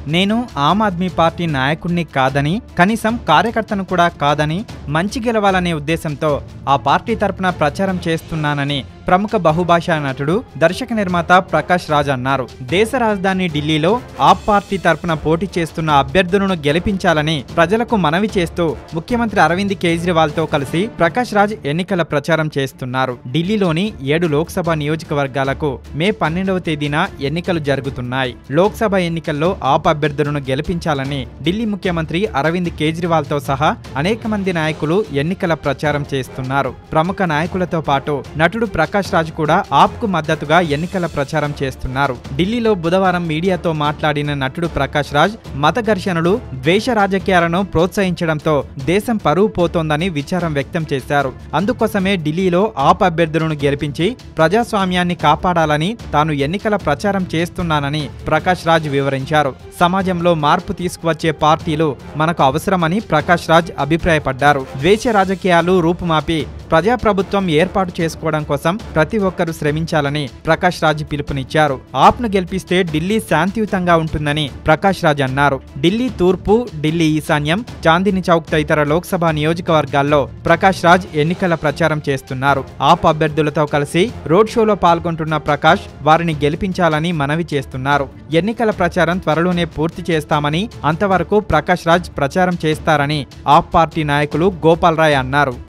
నేను ఆమ్ ఆద్మీ పార్టీ నాయకుడిని కాదని కనీసం కార్యకర్తను కూడా కాదని మంచి గెలవాలనే ఉద్దేశంతో ఆ పార్టీ తరపున ప్రచారం చేస్తున్నానని ప్రముఖ బహుభాషా నటుడు దర్శక నిర్మాత ప్రకాష్ రాజ్ అన్నారు దేశ రాజధాని ఢిల్లీలో ఆప్ పార్టీ తరపున పోటీ చేస్తున్న అభ్యర్థులను గెలిపించాలని ప్రజలకు మనవి చేస్తూ ముఖ్యమంత్రి అరవింద్ కేజ్రీవాల్ తో కలిసి ప్రకాష్ రాజ్ ఎన్నికల ప్రచారం చేస్తున్నారు ఢిల్లీలోని ఏడు లోక్సభ నియోజకవర్గాలకు మే పన్నెండవ తేదీన ఎన్నికలు జరుగుతున్నాయి లోక్సభ ఎన్నికల్లో ఆప్ అభ్యర్థులను గెలిపించాలని ఢిల్లీ ముఖ్యమంత్రి అరవింద్ కేజ్రీవాల్ తో సహా అనేక మంది నాయకులు ఎన్నికల ప్రచారం చేస్తున్నారు ప్రముఖ నాయకులతో పాటు నటుడు ప్రకాష్ రాజ్ కూడా ఆప్ కు మద్దతుగా ఎన్నికల ప్రచారం చేస్తున్నారు ఢిల్లీలో బుధవారం మీడియాతో మాట్లాడిన నటుడు ప్రకాష్ రాజ్ మత ఘర్షణలు ద్వేష రాజకీయాలను ప్రోత్సహించడంతో దేశం పరువు పోతోందని విచారం వ్యక్తం చేశారు అందుకోసమే ఢిల్లీలో ఆప్ అభ్యర్థులను గెలిపించి ప్రజాస్వామ్యాన్ని కాపాడాలని తాను ఎన్నికల ప్రచారం చేస్తున్నానని ప్రకాష్ రాజ్ వివరించారు సమాజంలో మార్పు తీసుకువచ్చే పార్టీలు మనకు అవసరమని ప్రకాష్ రాజ్ అభిప్రాయపడ్డారు ద్వేష రాజకీయాలు రూపుమాపి ప్రజాప్రభుత్వం ఏర్పాటు చేసుకోవడం కోసం ప్రతి ఒక్కరూ శ్రమించాలని ప్రకాష్ రాజ్ పిలుపునిచ్చారు ఆప్ను గెలిపిస్తే ఢిల్లీ శాంతియుతంగా ఉంటుందని ప్రకాష్ రాజ్ అన్నారు ఢిల్లీ తూర్పు ఢిల్లీ ఈశాన్యం చాందిని చౌక్ తదితర లోక్సభ నియోజకవర్గాల్లో ప్రకాష్ రాజ్ ఎన్నికల ప్రచారం చేస్తున్నారు ఆప్ అభ్యర్థులతో కలిసి రోడ్ షోలో పాల్గొంటున్న ప్రకాష్ వారిని గెలిపించాలని మనవి చేస్తున్నారు ఎన్నికల ప్రచారం త్వరలోనే పూర్తి చేస్తామని అంతవరకు ప్రకాష్ రాజ్ ప్రచారం చేస్తారని ఆప్ పార్టీ నాయకులు గోపాల్ రాయ్ అన్నారు